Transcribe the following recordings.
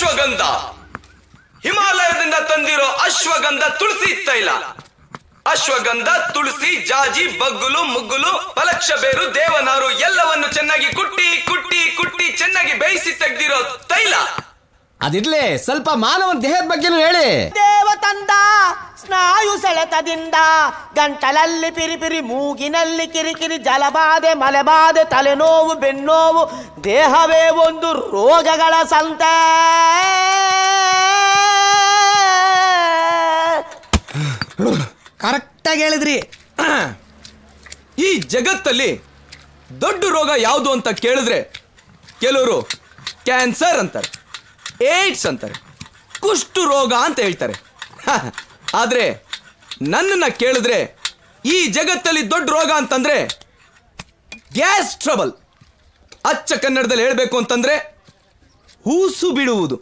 ಅಶ್ವಗಂಧ ಹಿಮಾಲಯದಿಂದ ತಂದಿರೋ ಅಶ್ವಗಂಧ ತುಳಸಿ ತೈಲ ಅಶ್ವಗಂಧ ತುಳಸಿ ಜಾಜಿ ಬಗ್ಗುಲು ಮುಗ್ಗುಲು ಪಲಕ್ಷ ಬೇರು ದೇವನಾರು ಎಲ್ಲವನ್ನು ಚೆನ್ನಾಗಿ ಕುಟ್ಟಿ ಕುಟ್ಟಿ ಕುಟ್ಟಿ ಚೆನ್ನಾಗಿ ಬೇಯಿಸಿ ತೆಗ್ದಿರೋ ತೈಲ ಅದಿರ್ಲಿ ಸ್ವಲ್ಪ ಮಾನವನ ದೇಹದ ಬಗ್ಗೆನೂ ಹೇಳಿ ದೇವತಂದ ಸ್ನಾಯು ಸೆಳೆತದಿಂದ ಗಂಟಲಲ್ಲಿ ಪಿರಿಪಿರಿ ಮೂಗಿನಲ್ಲಿ ಕಿರಿಕಿರಿ ಜಲಬಾಧೆ ಮಲೆಬಾಧೆ ತಲೆನೋವು ಬೆನ್ನೋವು ದೇಹವೇ ಒಂದು ರೋಗಗಳ ಸಂತೆ ಕರೆಕ್ಟಾಗಿ ಹೇಳಿದ್ರಿ ಈ ಜಗತ್ತಲ್ಲಿ ದೊಡ್ಡ ರೋಗ ಯಾವುದು ಅಂತ ಕೇಳಿದ್ರೆ ಕೆಲವರು ಕ್ಯಾನ್ಸರ್ ಅಂತಾರೆ ಏಡ್ಸ್ ಅಂತಾರೆ ಕುಷ್ಠು ರೋಗ ಅಂತ ಹೇಳ್ತಾರೆ ಆದ್ರೆ ನನ್ನನ್ನ ಕೇಳಿದ್ರೆ ಈ ಜಗತ್ತಲ್ಲಿ ದೊಡ್ಡ ರೋಗ ಅಂತಂದ್ರೆ ಗ್ಯಾಸ್ ಟ್ರಬಲ್ ಅಚ್ಚ ಕನ್ನಡದಲ್ಲಿ ಹೇಳಬೇಕು ಅಂತಂದ್ರೆ ಹೂಸು ಬಿಡುವುದು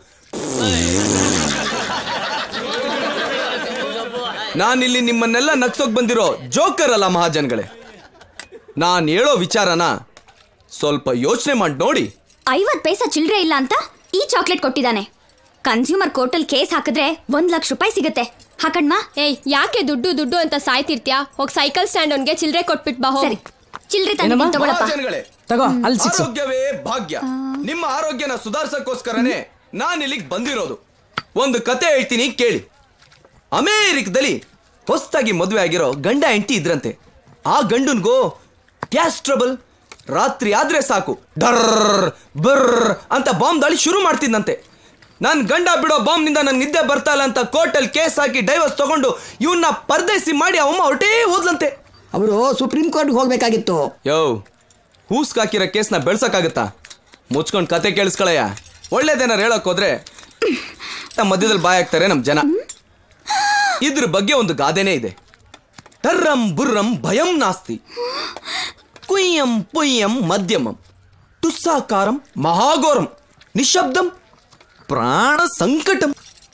ನಾನಿಲ್ಲಿ ನಿಮ್ಮನ್ನೆಲ್ಲ ನಗ್ಸೋಕ್ ಬಂದಿರೋ ಜೋಕರ್ ಅಲ್ಲ ಮಹಾಜನ್ಗಳೇ ನಾನು ಹೇಳೋ ವಿಚಾರನ ಸ್ವಲ್ಪ ಯೋಚನೆ ಮಾಡಿ ನೋಡಿ ಐವತ್ ಪೈಸಾ ಚಿಲ್ಲರೆ ಇಲ್ಲ ಅಂತ ಈ ಚಾಕ್ಲೇಟ್ ಕೊಟ್ಟಿದ್ದಾನೆ ಕನ್ಸ್ಯೂಮರ್ ಕೋರ್ಟಲ್ ಕೇಸ್ ಹಾಕಿದ್ರೆ ಒಂದ್ ಲಕ್ಷ ರೂಪಾಯಿ ಸಿಗುತ್ತೆ ಹಾಕಣ್ಮಾ ಏಯ್ ಯಾಕೆ ದುಡ್ಡು ದುಡ್ಡು ಅಂತ ಸಾಯ್ತಿರ್ತ್ಯಾ ಹೋಗ್ ಸೈಕಲ್ ಸ್ಟ್ಯಾಂಡ್ ಅವ್ನ್ಗೆ ಚಿಲ್ರೆ ಕೊಟ್ಬಿಟ್ ಬಾ ಹೋಗ್ ಸರಿ ಚಿಲ್ಲರೆ ತಂದಿದ್ದೀನಿ ತಗೊಳಪ್ಪ ಮಹಾಜನ್ಗಳೇ ತಗೋ ಅಲ್ಲಿ ಸಿಕ್ಸು ಆರೋಗ್ಯವೇ ಭಾಗ್ಯ ನಿಮ್ಮ ಆರೋಗ್ಯನ ಸುಧಾರಿಸಕ್ಕೋಸ್ಕರನೇ ನಾನು ಇಲ್ಲಿಗೆ ಬಂದಿರೋದು ಒಂದು ಕತೆ ಹೇಳ್ತೀನಿ ಕೇಳಿ ಅಮೇರಿಕದಲ್ಲಿ ಹೊಸದಾಗಿ ಮದುವೆ ಆಗಿರೋ ಗಂಡ ಹೆಂಡತಿ ಇದ್ರಂತೆ ಆ ಗಂಡನ್ಗೋ ಗ್ಯಾಸ್ ಟ್ರಬಲ್ ರಾತ್ರಿ ಆದ್ರೆ ಸಾಕು ಡರ್ ಬರ್ರ್ ಅಂತ ಬಾಂಬ್ ದಾಳಿ ಶುರು ಮಾಡ್ತಿದ್ದಂತೆ ನನ್ ಗಂಡ ಬಿಡೋ ಬಾಂಬ್ನಿಂದ ನನ್ ನಿದ್ದೆ ಬರ್ತಾ ಇಲ್ಲ ಅಂತ ಕೋರ್ಟಲ್ಲಿ ಕೇಸ್ ಹಾಕಿ ಡೈವರ್ಸ್ ತಗೊಂಡು ಇವನ್ನ ಪರದೇಸಿ ಮಾಡಿ ಅವಮ್ಮ ಹೊರಟೇ ಹೋದ್ಲಂತೆ ಅವರು ಸುಪ್ರೀಂ ಕೋರ್ಟ್ಗೆ ಹೋಗ್ಬೇಕಾಗಿತ್ತು ಯೋ ಹೂಸ್ಕಾಕಿರೋ ಕೇಸ್ನ ಬೆಳ್ಸಕ್ಕಾಗತ್ತಾ ಮುಚ್ಕೊಂಡು ಕತೆ ಕೇಳಿಸ್ಕೊಳಯ್ಯ ಒಳ್ಳೇದೇನಾರು ಹೇಳಕ್ ಹೋದ್ರೆ ನಮ್ಮ ಮಧ್ಯದಲ್ಲಿ ಬಾಯ್ ಆಗ್ತಾರೆ ನಮ್ಮ ಜನ ಇದ್ರ ಬಗ್ಗೆ ಒಂದು ಗಾದೆನೇ ಇದೆ ಟರ್ರಂ ಬುರ್ರಂ ಭಯಂ ನಾಸ್ತಿ ಕುಯ್ಯಂ ಪುಯ್ಯಂ ಮಧ್ಯಮಂ ತುಸ್ಸಾಕಾರಂ ಮಹಾಘೋರಂ ನಿಶಬ್ದಂ ಪ್ರಾಣ ಸಂಕಟಂ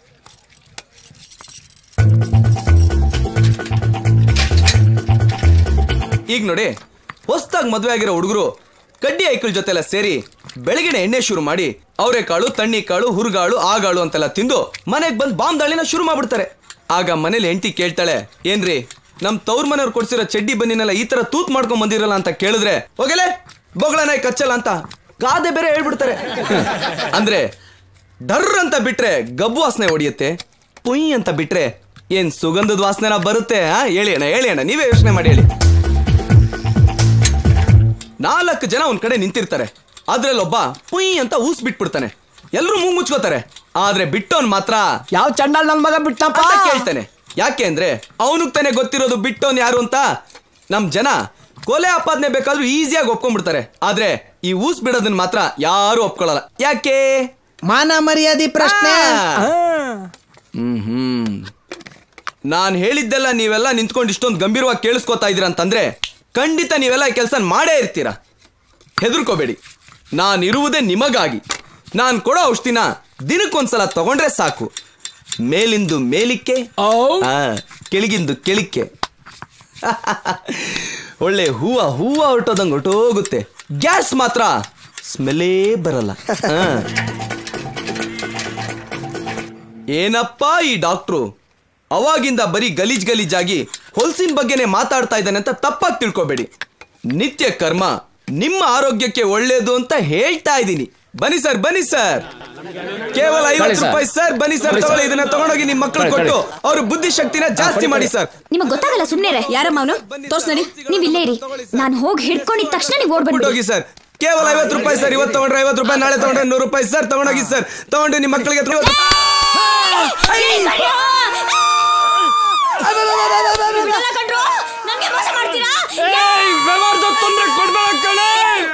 ಈಗ ನೋಡಿ ಹೊಸ್ದಾಗಿ ಮದುವೆ ಆಗಿರೋ ಹುಡುಗರು ಕಡ್ಡಿ ಐಕಲ್ ಜೊತೆಲ್ಲ ಸೇರಿ ಬೆಳಗಿನ ಎಣ್ಣೆ ಶುರು ಮಾಡಿ ಅವರೆಕಾಳು ತಣ್ಣಿ ಕಾಳು ಹುರುಗಾಳು ಆಗಾಳು ಅಂತೆಲ್ಲ ತಿಂದು ಮನೆಗೆ ಬಂದು ಬಾಂಬ್ ದಾಳಿನ ಶುರು ಮಾಡ್ಬಿಡ್ತಾರೆ ಆಗ ಮನೇಲಿ ಹೆಂಡತಿ ಕೇಳ್ತಾಳೆ ಏನ್ರಿ ನಮ್ ತವ್ರ ಮನೆಯವ್ರು ಕೊಡ್ಸಿರೋ ಚಡ್ಡಿ ಬನ್ನಿನೆಲ್ಲ ಈ ತರ ತೂತ್ ಮಾಡ್ಕೊಂಡ್ ಬಂದಿರಲ್ಲ ಅಂತ ಕೇಳಿದ್ರೆ ಹೋಗಲೇ ಬೊಗಳನ ಕಚ್ಚಲ್ಲ ಅಂತ ಗಾದೆ ಬೇರೆ ಹೇಳ್ಬಿಡ್ತಾರೆ ಅಂದ್ರೆ ಡರ್ ಅಂತ ಬಿಟ್ರೆ ಗಬ್ಬು ವಾಸನೆ ಹೊಡಿಯುತ್ತೆ ಪುಯ್ ಅಂತ ಬಿಟ್ರೆ ಏನ್ ಸುಗಂಧದ ವಾಸನೆನ ಬರುತ್ತೆ ಆ ಹೇಳಿ ಅಣ್ಣ ಹೇಳಿ ಅಣ್ಣ ನೀವೇ ಯೋಚನೆ ಮಾಡಿ ಹೇಳಿ ನಾಲ್ಕು ಜನ ಒಂದ್ ಕಡೆ ನಿಂತಿರ್ತಾರೆ ಅದ್ರಲ್ಲೊಬ್ಬ ಪುಯ್ ಅಂತ ಊಸ್ ಬಿಟ್ಬಿಡ್ತಾನೆ ಎಲ್ರು ಮೂಗ್ ಮುಚ್ಕೋತಾರೆ ಆದ್ರೆ ಬಿಟ್ಟೋನ್ ಮಾತ್ರ ಯಾವ ಚಂಡಾಲ್ ನನ್ ಮಗ ಬಿಟ್ಟಪ್ಪ ಅಂತ ಕೇಳ್ತಾನೆ ಯಾಕೆ ಅಂದ್ರೆ ಅವನಿಗೆ ತಾನೇ ಗೊತ್ತಿರೋದು ಬಿಟ್ಟೋನ್ ಯಾರು ಅಂತ ನಮ್ ಜನ ಕೊಲೆ ಆಪಾದನೆ ಬೇಕಾದ್ರೂ ಈಸಿಯಾಗಿ ಒಪ್ಕೊಂಡ್ಬಿಡ್ತಾರೆ ಆದ್ರೆ ಈ ಊಸ್ ಬಿಡೋದನ್ನ ಮಾತ್ರ ಯಾರು ಒಪ್ಕೊಳ್ಳಲ್ಲ ಯಾಕೆ ಮಾನ ಮರ್ಯಾದೆ ಪ್ರಶ್ನೆ ಆ. ಹ್ಮ್ ಹ್ಮ್ ನಾನ್ ಹೇಳಿದ್ದೆಲ್ಲ ನೀವೆಲ್ಲ ನಿಂತ್ಕೊಂಡು ಇಷ್ಟೊಂದು ಗಂಭೀರವಾಗಿ ಕೇಳಿಸ್ಕೊತಾ ಇದೀರ ಅಂತಂದ್ರೆ ಖಂಡಿತ ನೀವೆಲ್ಲ ಈ ಕೆಲಸ ಮಾಡೇ ಇರ್ತೀರ ಹೆದರ್ಕೋಬೇಡಿ ನಾನಿರುವುದೇ ನಿಮಗಾಗಿ ನಾನು ಕೊಡೋ ಔಷಧಿನ ದಿನಕ್ಕೊಂದ್ಸಲ ತಗೊಂಡ್ರೆ ಸಾಕು ಮೇಲಿಂದು ಮೇಲಿಕ್ಕೆ ಆ, ಕೆಳಗಿಂದು ಕೆಳಿಕ್ಕೆ ಒಳ್ಳೆ ಹೂವ ಹೂವ ಹೊರಟೋದಂಗೆ ಹೊರಟೋಗುತ್ತೆ ಗ್ಯಾಸ್ ಮಾತ್ರ ಸ್ಮೆಲ್ಲೇ ಬರಲ್ಲ ಆ. ಏನಪ್ಪಾ ಈ ಡಾಕ್ಟ್ರು ಅವಾಗಿಂದ ಬರೀ ಗಲೀಜ್ ಗಲೀಜಾಗಿ ಹೊಲ್ಸಿನ ಬಗ್ಗೆನೇ ಮಾತಾಡ್ತಾ ಇದ್ದಾನೆ ಅಂತ ತಪ್ಪಾಗಿ ತಿಳ್ಕೊಬೇಡಿ ನಿತ್ಯ ಕರ್ಮ ನಿಮ್ಮ ಆರೋಗ್ಯಕ್ಕೆ ಒಳ್ಳೇದು ಅಂತ ಹೇಳ್ತಾ ಇದ್ದೀನಿ ಬನ್ನಿ ಸರ್ ಬನ್ನಿ ಸರ್ ಕೇವಲ ಐವತ್ತು ರೂಪಾಯಿ ಸರ್ ಬನ್ನಿ ಸರ್ ತಗೊಳ್ಳಿ ಇದನ್ನ ತಗೊಂಡೋಗಿ ನಿಮ್ಮ ಮಕ್ಕಳು ಕೊಟ್ಟು ಅವ್ರ ಬುದ್ಧಿಶಕ್ತಿನ ಜಾಸ್ತಿ ಮಾಡಿ ಸರ್ ನಿಮಗ್ ಗೊತ್ತಾಗಲ್ಲ ಸುಮ್ನೆ ಯಾರಮ್ಮ ಅವನು ತೋರ್ಸ್ ನಡಿ ನೀವ್ ಇಲ್ಲೇ ಇರಿ ನಾನ್ ಹೋಗಿ ಹಿಡ್ಕೊಂಡಿದ ತಕ್ಷಣ ನೀವ್ ಓಡ್ ಬಂದ್ಬಿಡಿ ಹೋಗಿ ಸರ್ ಕೇವಲ ಐವತ್ತು ರೂಪಾಯಿ ಸರ್ ಇವತ್ತು ತಗೊಂಡ್ರೆ ಐವತ್ತು ರೂಪಾಯಿ ನಾಳೆ ತಗೊಂಡ್ರೆ ನೂರು ರೂಪಾಯಿ ಸರ್ ತಗೊಂಡೋಗಿ ಸರ್ ತಗೊಂಡು ನಿಮ್ಮ ಮಕ್ಕಳಿಗೆ ಹತ್ರ ಬಿಡಲ್ಲ ಕಣ್ರೋ, ನನ್ಗೆ ಮೋಸ ಮಾಡ್ತೀರಾ ತೊಂದ್ರೆ ಕೊಡ್ಬೇಡ ಕಣೆ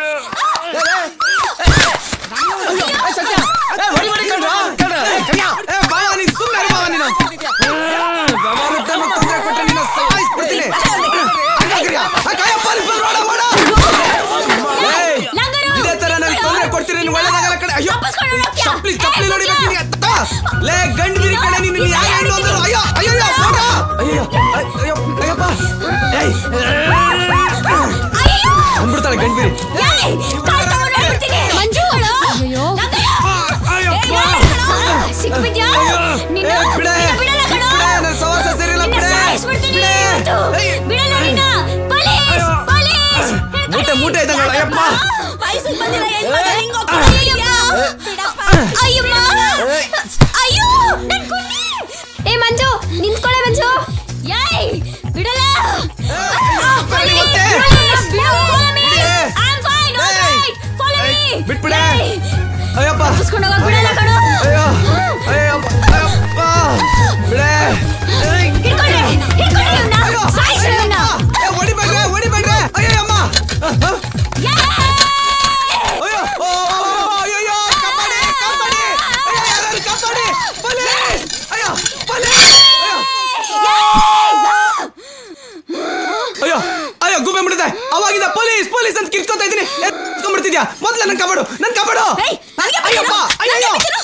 ಲಂಗರು! ಇದೇ ತರ ನನಗೆ ತೊಂದರೆ ಕೊಡ್ತೀರಿ ನೀನು ಒಳ್ಳೇದಾಗಲ್ಲ ಕಡೆ ಅಯ್ಯೋ ವಾಪಸ್ ಕೊಡು ನೋಡ್ತ್ಯಾ? ಚಪ್ಲಿ ಚಪ್ಲಿ ಏ, ನೋಡಿ ಮುಖ್ಯ. ನಿನಗೆ ತಾ. ಲೇ ಗಂಡ್ಗಿರಿ ಕಡೆ ನೀನು ಯಾರು ಹೆಣ್ಣು ಅಂದ್ರು ಅಯ್ಯೋ ಅಯ್ಯೋ ಅಯ್ಯೋ ಬೇಡ. ಅಯ್ಯೋ ಅಯ್ಯೋ ಅಯ್ಯಪ್ಪ ಏಯ್ ಅಯ್ಯೋ! ಬಂದ್ಬಿಡ್ತಾಳೆ ಗಂಡ್ಗಿರಿ ಏಯ್, ಕಾಲ್ ತಗೊಂಡು ಹೋಗ್ಬಿಡ್ತೀನಿ. ಮಂಜು! ಲಂಗಯ್ಯ! ಏಯ್, ಯಾರು ಕಣೋ? ಸಿಕ್ ಬಿದ್ಯಾ ನಿನ್ನ ಏ, ಬಿಡೆ. ನಿನ್ನ ಬಿಡಲ್ಲ ಕಣೋ. ಬಿಡೆ, ನನ್ ಸಹವಾಸ ಸರಿಯಿಲ್ಲ, ನಿನ್ನ ಬಿಡೆ. ಸಾಯಿಸ್ಬಿಡ್ತೀನಿ ಬಿಡೆ. ಇವತ್ತು. ಏಯ್. ಬಿಡಲ್ಲ ನಿನ್ನ ಪೊಲೀಸ್ ಪೊಲೀಸ್ ಹಿಡ್ಕೊಳ್ಳಿ. ಮೂಟೆ, ಮೂಟೆ ಇದ್ದಂಗಲ್ಲ, ಯಪ್ಪ. ವಯಸ್ಸಿಗ್ ಬಂದಿರೋ ಹೆಣ್ಮಗ ಹಿಂಗ್ ಹೋಗ್ತಾಳೆ, ಅಯ್ಯಮ್ಮ. ಅಯ್ಯಮ್ಮ. ಅಯ್ಯೋ ನನ್ ಕುಂಡಿ. ಏ ಮಂಜು ನಿಂತ್ಕೊಳ್ಳೆ ಮಂಜು ಏಯ್ ಬಿಡಲ್ಲ ಬನ್ನಿ ಮತ್ತೆ. ಬಿಡೆ. ಏಯ್. ಏಯ್, ಬಿಟ್ಬಿಡೆ. ಅಯ್ಯಪ್ಪ ಕರ್ಸ್ಕೊಂಡು ಹೋಗಕ್ ಬಿಡಲ್ಲ ಕಣೋ ಅಯ್ಯೋ ಅಯ್ಯಪ್ಪ ಅಯ್ಯಪ್ಪ ಬಿಡೆ ಏಯ್. ಹಿಡ್ಕೊಳ್ರಿ ಹಿಡ್ಕೊಳ್ರಿ ಇವ್ನ ಅಯ್ಯೋ. ಸಾಯಿಸ್ರಿ ಇವ್ನ ಏ, ಹೊಡಿಬೇಡ್ರೆ ಹೊಡಿಬೇಡ್ರೆ ಅಯ್ಯಮ್ಮ ಅಯ್ಯೋ ಓ, ಅಯ್ಯಯ್ಯೋ, ಕಾಪಾಡಿ, ಕಾಪಾಡಿ. ಅಯ್ಯೋ, ಯಾರಾದ್ರು ಕಾಪಾಡಿ. ಪೊಲೀಸ್! ಅಯ್ಯೋ, ಪೊಲೀಸ್! ಅಯ್ಯೋ. ಅಯ್ಯೋ ಅಯ್ಯೋ ಗುಬ್ಬೆ ಮುಡಿದೆ ಅವಾಗಿಂದ ಪೊಲೀಸ್ ಪೊಲೀಸ್ ಅಂತ ಕಿರ್ಚ್ಕೊತಾ ಇದ್ದೀನಿ ಎತ್ಕೊಂಡ್ಬಿಡ್ತಿದ್ಯಾ ಮೊದ್ಲ ನನ್ ಕಾಪಾಡು ನನ್ ಕಾಪಾಡು ಏಯ್, ನನಗೆ ಅಯ್ಯಪ್ಪ ಬಿಟ್ಟಿರು, ಅಯ್ಯಯ್ಯೋ ನನಗೆ ಬಿಟ್ಟಿರು.